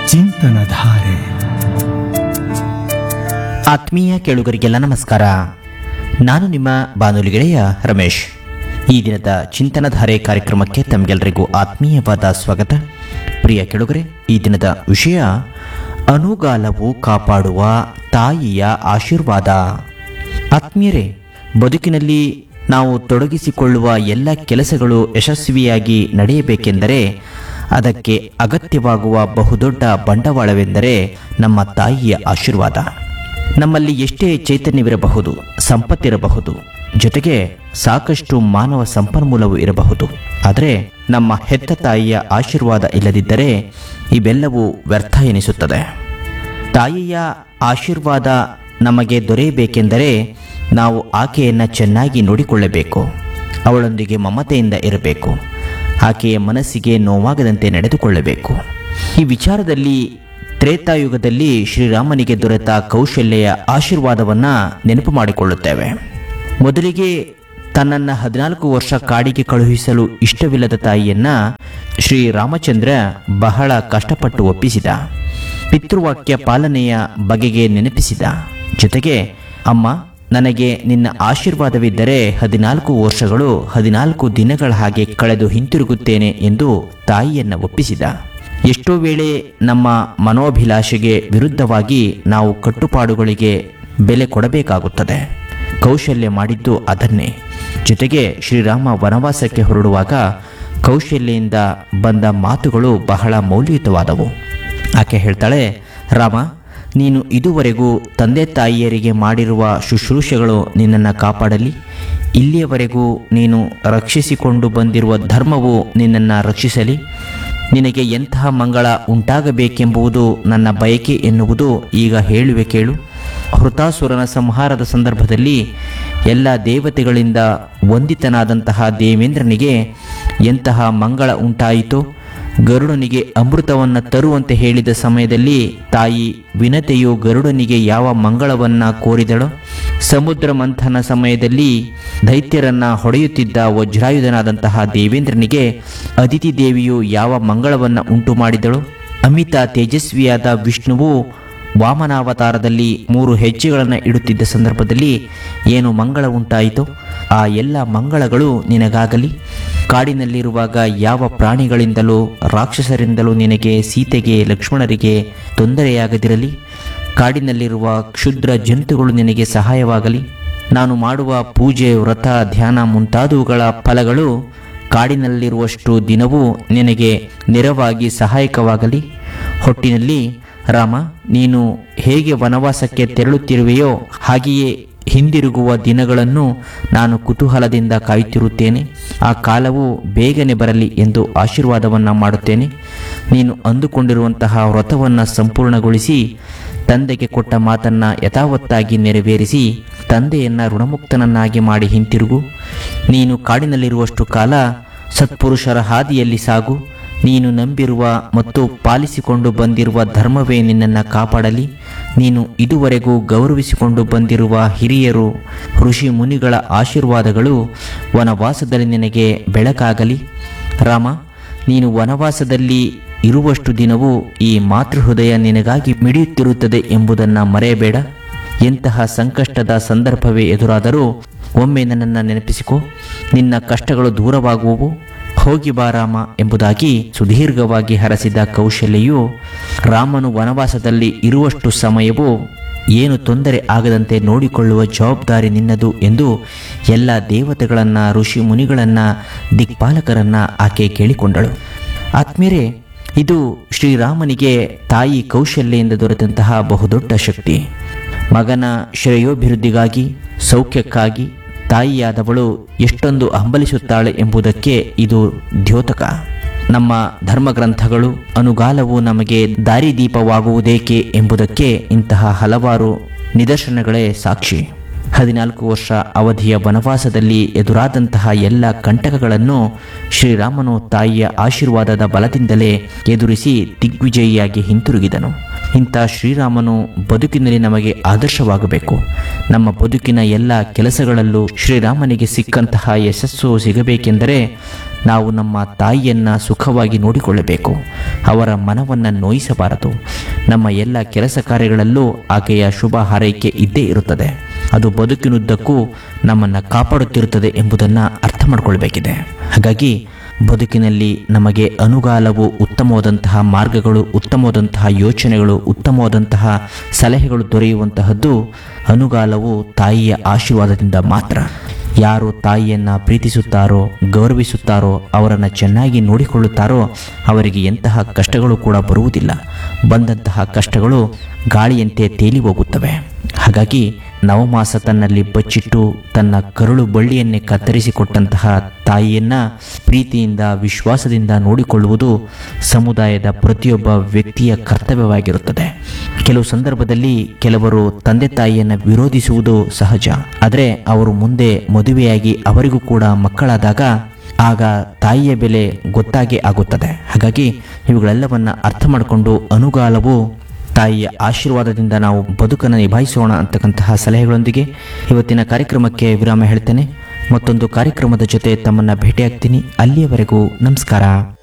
ಚಿಂತನಧಾರೆ ಆತ್ಮೀಯ ಕೇಳುಗರಿಗೆಲ್ಲ ನಮಸ್ಕಾರ ನಾನು ನಿಮ್ಮ ಬಾನುಲಿ ಗೆಳೆಯ ರಮೇಶ್ ಈ ದಿನದ ಚಿಂತನಧಾರೆ ಕಾರ್ಯಕ್ರಮಕ್ಕೆ ತಮಗೆಲ್ಲರಿಗೂ ಆತ್ಮೀಯವಾದ ಸ್ವಾಗತ ಪ್ರಿಯ ಕೇಳುಗರೆ ಈ ದಿನದ ವಿಷಯ ಅನುಗಾಲವು ಕಾಪಾಡುವ ತಾಯಿಯ ಆಶೀರ್ವಾದ ಆತ್ಮೀಯರೇ ಬದುಕಿನಲ್ಲಿ ನಾವು ತೊಡಗಿಸಿಕೊಳ್ಳುವ ಎಲ್ಲ ಕೆಲಸಗಳು ಯಶಸ್ವಿಯಾಗಿ ನಡೆಯಬೇಕೆಂದರೆ ಅದಕ್ಕೆ ಅಗತ್ಯವಾಗುವ ಬಹುದೊಡ್ಡ ಬಂಡವಾಳವೆಂದರೆ ನಮ್ಮ ತಾಯಿಯ ಆಶೀರ್ವಾದ ನಮ್ಮಲ್ಲಿ ಎಷ್ಟೇ ಚೈತನ್ಯವಿರಬಹುದು ಸಂಪತ್ತಿರಬಹುದು ಜೊತೆಗೆ ಸಾಕಷ್ಟು ಮಾನವ ಸಂಪನ್ಮೂಲವು ಇರಬಹುದು ಆದರೆ ನಮ್ಮ ಹೆತ್ತ ತಾಯಿಯ ಆಶೀರ್ವಾದ ಇಲ್ಲದಿದ್ದರೆ ಇವೆಲ್ಲವೂ ವ್ಯರ್ಥ ಎನಿಸುತ್ತದೆ ತಾಯಿಯ ಆಶೀರ್ವಾದ ನಮಗೆ ದೊರೆಯಬೇಕೆಂದರೆ ನಾವು ಆಕೆಯನ್ನು ಚೆನ್ನಾಗಿ ನೋಡಿಕೊಳ್ಳಬೇಕು ಅವಳೊಂದಿಗೆ ಮಮತೆಯಿಂದ ಇರಬೇಕು ಆಕೆಯ ಮನಸ್ಸಿಗೆ ನೋವಾಗದಂತೆ ನಡೆದುಕೊಳ್ಳಬೇಕು ಈ ವಿಚಾರದಲ್ಲಿ ತ್ರೇತಾಯುಗದಲ್ಲಿ ಶ್ರೀರಾಮನಿಗೆ ದೊರೆತ ಕೌಶಲ್ಯ ಆಶೀರ್ವಾದವನ್ನು ನೆನಪು ಮಾಡಿಕೊಳ್ಳುತ್ತೇವೆ ಮೊದಲಿಗೆ ತನ್ನನ್ನು ಹದಿನಾಲ್ಕು ವರ್ಷ ಕಾಡಿಗೆ ಕಳುಹಿಸಲು ಇಷ್ಟವಿಲ್ಲದ ತಾಯಿಯನ್ನ ಶ್ರೀರಾಮಚಂದ್ರ ಬಹಳ ಕಷ್ಟಪಟ್ಟು ಒಪ್ಪಿಸಿದ ಪಿತೃವಾಕ್ಯ ಪಾಲನೆಯ ಬಗೆಗೆ ನೆನಪಿಸಿದ ಜೊತೆಗೆ ಅಮ್ಮ ನನಗೆ ನಿನ್ನ ಆಶೀರ್ವಾದವಿದ್ದರೆ ಹದಿನಾಲ್ಕು ವರ್ಷಗಳು ಹದಿನಾಲ್ಕು ದಿನಗಳ ಹಾಗೆ ಕಳೆದು ಹಿಂತಿರುಗುತ್ತೇನೆ ಎಂದು ತಾಯಿಯನ್ನು ಒಪ್ಪಿಸಿದ ಎಷ್ಟೋ ವೇಳೆ ನಮ್ಮ ಮನೋಭಿಲಾಷೆಗೆ ವಿರುದ್ಧವಾಗಿ ನಾವು ಕಟ್ಟುಪಾಡುಗಳಿಗೆ ಬೆಲೆ ಕೊಡಬೇಕಾಗುತ್ತದೆ ಕೌಶಲ್ಯ ಮಾಡಿದ್ದು ಅದನ್ನೇ ಜೊತೆಗೆ ಶ್ರೀರಾಮ ವನವಾಸಕ್ಕೆ ಹೊರಡುವಾಗ ಕೌಶಲ್ಯದಿಂದ ಬಂದ ಮಾತುಗಳು ಬಹಳ ಮೌಲ್ಯಯುತವಾದವು ಆಕೆ ಹೇಳ್ತಾಳೆ ರಾಮ ನೀನು ಇದುವರೆಗೂ ತಂದೆ ತಾಯಿಯರಿಗೆ ಮಾಡಿರುವ ಶುಶ್ರೂಷೆಗಳು ನಿನ್ನನ್ನು ಕಾಪಾಡಲಿ ಇಲ್ಲಿಯವರೆಗೂ ನೀನು ರಕ್ಷಿಸಿಕೊಂಡು ಬಂದಿರುವ ಧರ್ಮವು ನಿನ್ನನ್ನು ರಕ್ಷಿಸಲಿ ನಿನಗೆ ಎಂತಹ ಮಂಗಳ ಉಂಟಾಗಬೇಕೆಂಬುದು ನನ್ನ ಬಯಕೆ ಎನ್ನುವುದು ಈಗ ಹೇಳುವೆ ಕೇಳು ಹೃತಾಸುರನ ಸಂಹಾರದ ಸಂದರ್ಭದಲ್ಲಿ ಎಲ್ಲ ದೇವತೆಗಳಿಂದ ವಂದಿತನಾದಂತಹ ದೇವೇಂದ್ರನಿಗೆ ಎಂತಹ ಮಂಗಳ ಉಂಟಾಯಿತೋ ಗರುಡನಿಗೆ ಅಮೃತವನ್ನು ತರುವಂತೆ ಹೇಳಿದ ಸಮಯದಲ್ಲಿ ತಾಯಿ ವಿನತೆಯು ಗರುಡನಿಗೆ ಯಾವ ಮಂಗಳವನ್ನ ಕೋರಿದಳೋ ಸಮುದ್ರ ಮಂಥನ ಸಮಯದಲ್ಲಿ ದೈತ್ಯರನ್ನ ಹೊಡೆಯುತ್ತಿದ್ದ ವಜ್ರಾಯುಧನಾದಂತಹ ದೇವೇಂದ್ರನಿಗೆ ಅದಿತಿ ದೇವಿಯು ಯಾವ ಮಂಗಳವನ್ನ ಉಂಟು ಮಾಡಿದಳು ಅಮಿತ ತೇಜಸ್ವಿಯಾದ ವಿಷ್ಣುವು ವಾಮನಾವತಾರದಲ್ಲಿ ಮೂರು ಹೆಜ್ಜೆಗಳನ್ನು ಇಡುತ್ತಿದ್ದ ಸಂದರ್ಭದಲ್ಲಿ ಏನು ಮಂಗಳ ಉಂಟಾಯಿತೋ ಆ ಎಲ್ಲ ಮಂಗಳಗಳು ನಿನಗಾಗಲಿ ಕಾಡಿನಲ್ಲಿರುವಾಗ ಯಾವ ಪ್ರಾಣಿಗಳಿಂದಲೂ ರಾಕ್ಷಸರಿಂದಲೂ ನಿನಗೆ ಸೀತೆಗೆ ಲಕ್ಷ್ಮಣರಿಗೆ ತೊಂದರೆಯಾಗದಿರಲಿ ಕಾಡಿನಲ್ಲಿರುವ ಕ್ಷುದ್ರ ಜಂತುಗಳು ನಿನಗೆ ಸಹಾಯವಾಗಲಿ ನಾನು ಮಾಡುವ ಪೂಜೆ ವ್ರತ ಧ್ಯಾನ ಮುಂತಾದವುಗಳ ಫಲಗಳು ಕಾಡಿನಲ್ಲಿರುವಷ್ಟು ದಿನವೂ ನಿನಗೆ ನೆರವಾಗಿ ಸಹಾಯಕವಾಗಲಿ ಹೊಟ್ಟಿನಲ್ಲಿ ರಾಮ ನೀನು ಹೇಗೆ ವನವಾಸಕ್ಕೆ ತೆರಳುತ್ತಿರುವೆಯೋ ಹಾಗೆಯೇ ಹಿಂದಿರುಗುವ ದಿನಗಳನ್ನು ನಾನು ಕುತೂಹಲದಿಂದ ಕಾಯುತ್ತಿರುತ್ತೇನೆ ಆ ಕಾಲವು ಬೇಗನೆ ಬರಲಿ ಎಂದು ಆಶೀರ್ವಾದವನ್ನು ಮಾಡುತ್ತೇನೆ ನೀನು ಅಂದುಕೊಂಡಿರುವಂತಹ ವ್ರತವನ್ನು ಸಂಪೂರ್ಣಗೊಳಿಸಿ ತಂದೆಗೆ ಕೊಟ್ಟ ಮಾತನ್ನು ಯಥಾವತ್ತಾಗಿ ನೆರವೇರಿಸಿ ತಂದೆಯನ್ನು ಋಣಮುಕ್ತನನ್ನಾಗಿ ಮಾಡಿ ಹಿಂತಿರುಗು ನೀನು ಕಾಡಿನಲ್ಲಿರುವಷ್ಟು ಕಾಲ ಸತ್ಪುರುಷರ ಹಾದಿಯಲ್ಲಿ ಸಾಗು ನೀನು ನಂಬಿರುವ ಮತ್ತು ಪಾಲಿಸಿಕೊಂಡು ಬಂದಿರುವ ಧರ್ಮವೇ ನಿನ್ನನ್ನು ಕಾಪಾಡಲಿ ನೀನು ಇದುವರೆಗೂ ಗೌರವಿಸಿಕೊಂಡು ಬಂದಿರುವ ಹಿರಿಯರು ಋಷಿ ಮುನಿಗಳ ಆಶೀರ್ವಾದಗಳು ವನವಾಸದಲ್ಲಿ ನಿನಗೆ ಬೆಳಕಾಗಲಿ ರಾಮ ನೀನು ವನವಾಸದಲ್ಲಿ ಇರುವಷ್ಟು ದಿನವೂ ಈ ಮಾತೃಹೃದಯ ನಿನಗಾಗಿ ಮಿಡಿಯುತ್ತಿರುತ್ತದೆ ಎಂಬುದನ್ನು ಮರೆಯಬೇಡ ಎಂತಹ ಸಂಕಷ್ಟದ ಸಂದರ್ಭವೇ ಎದುರಾದರೂ ಒಮ್ಮೆ ನನ್ನನ್ನು ನೆನಪಿಸಿಕೊ ನಿನ್ನ ಕಷ್ಟಗಳು ದೂರವಾಗುವವು ಹೋಗಿ ಬಾ ರಾಮ ಎಂಬುದಾಗಿ ಸುದೀರ್ಘವಾಗಿ ಹರಸಿದ ಕೌಶಲ್ಯೆಯು ರಾಮನು ವನವಾಸದಲ್ಲಿ ಇರುವಷ್ಟು ಸಮಯವೂ ಏನು ತೊಂದರೆ ಆಗದಂತೆ ನೋಡಿಕೊಳ್ಳುವ ಜವಾಬ್ದಾರಿ ನಿನ್ನದು ಎಂದು ಎಲ್ಲ ದೇವತೆಗಳನ್ನು ಋಷಿ ಮುನಿಗಳನ್ನು ದಿಕ್ಪಾಲಕರನ್ನು ಆಕೆ ಕೇಳಿಕೊಂಡಳು ಆತ್ಮೀಯರೇ ಇದು ಶ್ರೀರಾಮನಿಗೆ ತಾಯಿ ಕೌಶಲ್ಯದಿಂದ ದೊರೆತಂತಹ ಬಹುದೊಡ್ಡ ಶಕ್ತಿ ಮಗನ ಶ್ರೇಯೋಭಿವೃದ್ಧಿಗಾಗಿ ಸೌಖ್ಯಕ್ಕಾಗಿ ತಾಯಿಯಾದವಳು ಎಷ್ಟೊಂದು ಹಂಬಲಿಸುತ್ತಾಳೆ ಎಂಬುದಕ್ಕೆ ಇದು ದ್ಯೋತಕ ನಮ್ಮ ಧರ್ಮಗ್ರಂಥಗಳು ಅನುಗಾಲವು ನಮಗೆ ದಾರಿದೀಪವಾಗುವುದೇಕೆ ಎಂಬುದಕ್ಕೆ ಇಂತಹ ಹಲವಾರು ನಿದರ್ಶನಗಳೇ ಸಾಕ್ಷಿ ಹದಿನಾಲ್ಕು ವರ್ಷ ಅವಧಿಯ ವನವಾಸದಲ್ಲಿ ಎದುರಾದಂತಹ ಎಲ್ಲ ಕಂಟಕಗಳನ್ನು ಶ್ರೀರಾಮನು ತಾಯಿಯ ಆಶೀರ್ವಾದದ ಬಲದಿಂದಲೇ ಎದುರಿಸಿ ದಿಗ್ವಿಜಯಿಯಾಗಿ ಹಿಂತಿರುಗಿದನು ಇಂಥ ಶ್ರೀರಾಮನು ಬದುಕಿನಲ್ಲಿ ನಮಗೆ ಆದರ್ಶವಾಗಬೇಕು ನಮ್ಮ ಬದುಕಿನ ಎಲ್ಲ ಕೆಲಸಗಳಲ್ಲೂ ಶ್ರೀರಾಮನಿಗೆ ಸಿಕ್ಕಂತಹ ಯಶಸ್ಸು ಸಿಗಬೇಕೆಂದರೆ ನಾವು ನಮ್ಮ ತಾಯಿಯನ್ನ ಸುಖವಾಗಿ ನೋಡಿಕೊಳ್ಳಬೇಕು ಅವರ ಮನವನ್ನು ನೋಯಿಸಬಾರದು ನಮ್ಮ ಎಲ್ಲ ಕೆಲಸ ಕಾರ್ಯಗಳಲ್ಲೂ ಆಕೆಯ ಶುಭ ಹಾರೈಕೆ ಇದ್ದೇ ಇರುತ್ತದೆ ಅದು ಬದುಕಿನುದ್ದಕ್ಕೂ ನಮ್ಮನ್ನು ಕಾಪಾಡುತ್ತಿರುತ್ತದೆ ಎಂಬುದನ್ನು ಅರ್ಥ ಮಾಡಿಕೊಳ್ಬೇಕಿದೆ ಹಾಗಾಗಿ ಬದುಕಿನಲ್ಲಿ ನಮಗೆ ಅನುಗಾಲವು ಉತ್ತಮವಾದಂತಹ ಮಾರ್ಗಗಳು ಉತ್ತಮವಾದಂತಹ ಯೋಚನೆಗಳು ಉತ್ತಮವಾದಂತಹ ಸಲಹೆಗಳು ದೊರೆಯುವಂತಹದ್ದು ಅನುಗಾಲವು ತಾಯಿಯ ಆಶೀರ್ವಾದದಿಂದ ಮಾತ್ರ ಯಾರು ತಾಯಿಯನ್ನ ಪ್ರೀತಿಸುತ್ತಾರೋ ಗೌರವಿಸುತ್ತಾರೋ ಅವರನ್ನು ಚೆನ್ನಾಗಿ ನೋಡಿಕೊಳ್ಳುತ್ತಾರೋ ಅವರಿಗೆ ಎಂತಹ ಕಷ್ಟಗಳು ಕೂಡ ಬರುವುದಿಲ್ಲ ಬಂದಂತಹ ಕಷ್ಟಗಳು ಗಾಳಿಯಂತೆ ತೇಲಿ ಹೋಗುತ್ತವೆ ಹಾಗಾಗಿ ನವಮಾಸ ತನ್ನಲ್ಲಿ ಬಚ್ಚಿಟ್ಟು ತನ್ನ ಕರುಳು ಬಳ್ಳಿಯನ್ನೇ ಕತ್ತರಿಸಿಕೊಟ್ಟಂತಹ ತಾಯಿಯನ್ನ ಪ್ರೀತಿಯಿಂದ ವಿಶ್ವಾಸದಿಂದ ನೋಡಿಕೊಳ್ಳುವುದು ಸಮುದಾಯದ ಪ್ರತಿಯೊಬ್ಬ ವ್ಯಕ್ತಿಯ ಕರ್ತವ್ಯವಾಗಿರುತ್ತದೆ ಕೆಲವು ಸಂದರ್ಭದಲ್ಲಿ ಕೆಲವರು ತಂದೆ ತಾಯಿಯನ್ನು ವಿರೋಧಿಸುವುದು ಸಹಜ ಆದರೆ ಅವರು ಮುಂದೆ ಮದುವೆಯಾಗಿ ಅವರಿಗೂ ಕೂಡ ಮಕ್ಕಳಾದಾಗ ಆಗ ತಾಯಿಯ ಬೆಲೆ ಗೊತ್ತಾಗೇ ಆಗುತ್ತದೆ ಹಾಗಾಗಿ ಇವುಗಳೆಲ್ಲವನ್ನ ಅರ್ಥ ಮಾಡಿಕೊಂಡು ಅನುಗಾಲವು ತಾಯಿಯ ಆಶೀರ್ವಾದದಿಂದ ನಾವು ಬದುಕನ್ನು ನಿಭಾಯಿಸೋಣ ಅಂತಕ್ಕಂತಹ ಸಲಹೆಗಳೊಂದಿಗೆ ಇವತ್ತಿನ ಕಾರ್ಯಕ್ರಮಕ್ಕೆ ವಿರಾಮ ಹೇಳ್ತೇನೆ ಮತ್ತೊಂದು ಕಾರ್ಯಕ್ರಮದ ಜೊತೆ ತಮ್ಮನ್ನ ಭೇಟಿಯಾಗ್ತೀನಿ ಅಲ್ಲಿಯವರೆಗೂ ನಮಸ್ಕಾರ